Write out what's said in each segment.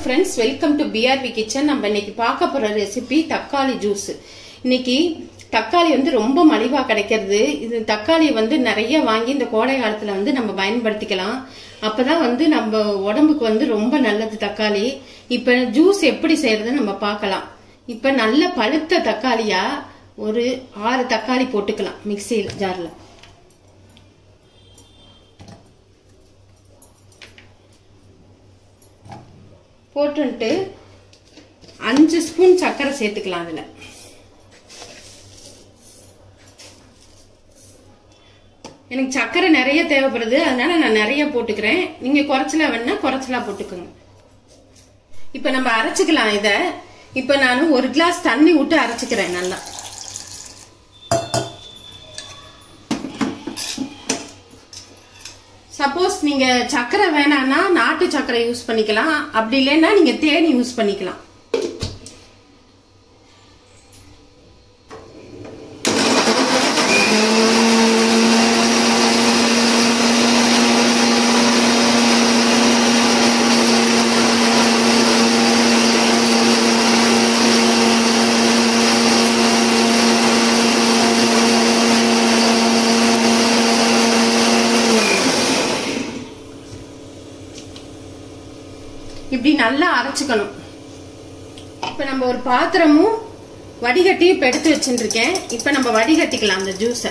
friends welcome to PRV kitchen நம்ம இன்னைக்கு பார்க்க போற ரெசிபி தக்காளி ஜூஸ் இன்னைக்கு தக்காளி வந்து ரொம்ப மலிவா கிடைக்கிறது இது தக்காளி வந்து நிறைய வாங்கி இந்த கோடை காலத்துல வந்து நம்ம பயன்படுத்திக்கலாம் அப்பதான் வந்து நம்ம உடம்புக்கு வந்து ரொம்ப நல்லது தக்காளி இப்ப ஜூஸ் எப்படி செய்யறதுன்னு நம்ம பார்க்கலாம் இப்ப நல்ல பழுத்த தக்காளியா ஒரு ஆறு தக்காளி போட்டுக்கலாம் மிக்சியில் ஜார்ல போட்டுன்ட்டு அஞ்சு ஸ்பூன் சர்க்கரை சேர்த்துக்கலாம் அதில் எனக்கு சர்க்கரை நிறைய தேவைப்படுது அதனால நான் நிறைய போட்டுக்கிறேன் நீங்க குறைச்சலா வேணா குறைச்சலா போட்டுக்கோங்க இப்ப நம்ம அரைச்சுக்கலாம் இத இப்ப நான் ஒரு கிளாஸ் தண்ணி விட்டு அரைச்சுக்கிறேன் நல்லா சப்போஸ் நீங்க சர்க்கரை வேணாம்னா நாட்டு சர்க்கரை யூஸ் பண்ணிக்கலாம் அப்படி இல்லைன்னா நீங்க தேன் யூஸ் பண்ணிக்கலாம் இப்படி நல்லா அரைச்சுக்கணும் இப்ப நம்ம ஒரு பாத்திரமும் வடிகட்டி இப்ப எடுத்து வச்சுருக்கேன் இப்ப நம்ம வடிகட்டிக்கலாம் அந்த ஜூஸை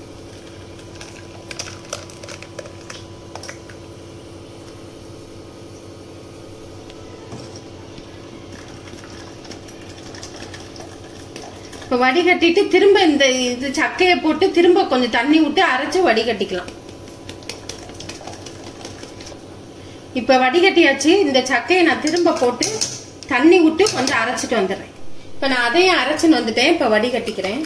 இப்ப வடிகட்டிட்டு திரும்ப இந்த இது சக்கையை போட்டு திரும்ப கொஞ்சம் தண்ணி விட்டு அரைச்சு வடிகட்டிக்கலாம் இப்ப வடிகட்டியாச்சு இந்த சக்கையை நான் திரும்ப போட்டு தண்ணி விட்டு கொஞ்சம் அரைச்சிட்டு வந்துடுறேன் இப்ப நான் அதையும் அரைச்சுன்னு வந்துட்டேன் இப்ப வடிகட்டிக்கிறேன்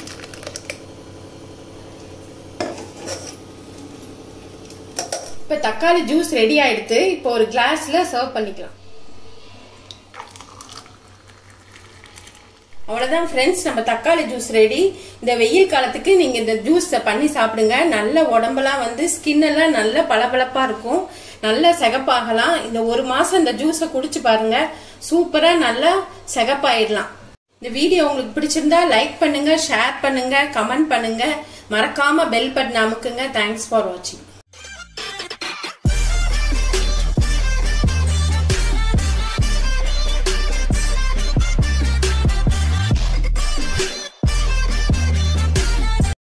இப்ப தக்காளி ஜூஸ் ரெடி ஆயிடுத்து இப்போ ஒரு கிளாஸ்ல சர்வ் பண்ணிக்கலாம் அவ்வளவுதான் ஃப்ரெண்ட்ஸ் நம்ம தக்காளி ஜூஸ் ரெடி இந்த வெயில் காலத்துக்கு நீங்க இந்த ஜூஸ் பண்ணி சாப்பிடுங்க நல்ல உடம்பெல்லாம் வந்து ஸ்கின் எல்லாம் நல்ல பளபளப்பா இருக்கும் நல்ல சிகப்பாகலாம் இந்த ஒரு மாசம் இந்த ஜூஸை குடிச்சு பாருங்க சூப்பரா நல்லா சிகப்பாயிடலாம் இந்த வீடியோ உங்களுக்கு பிடிச்சிருந்தா லைக் பண்ணுங்க ஷேர் பண்ணுங்க கமெண்ட் பண்ணுங்க மறக்காம பெல் பட்டன் அமுக்குங்க தேங்க்ஸ் ஃபார் வாட்சிங்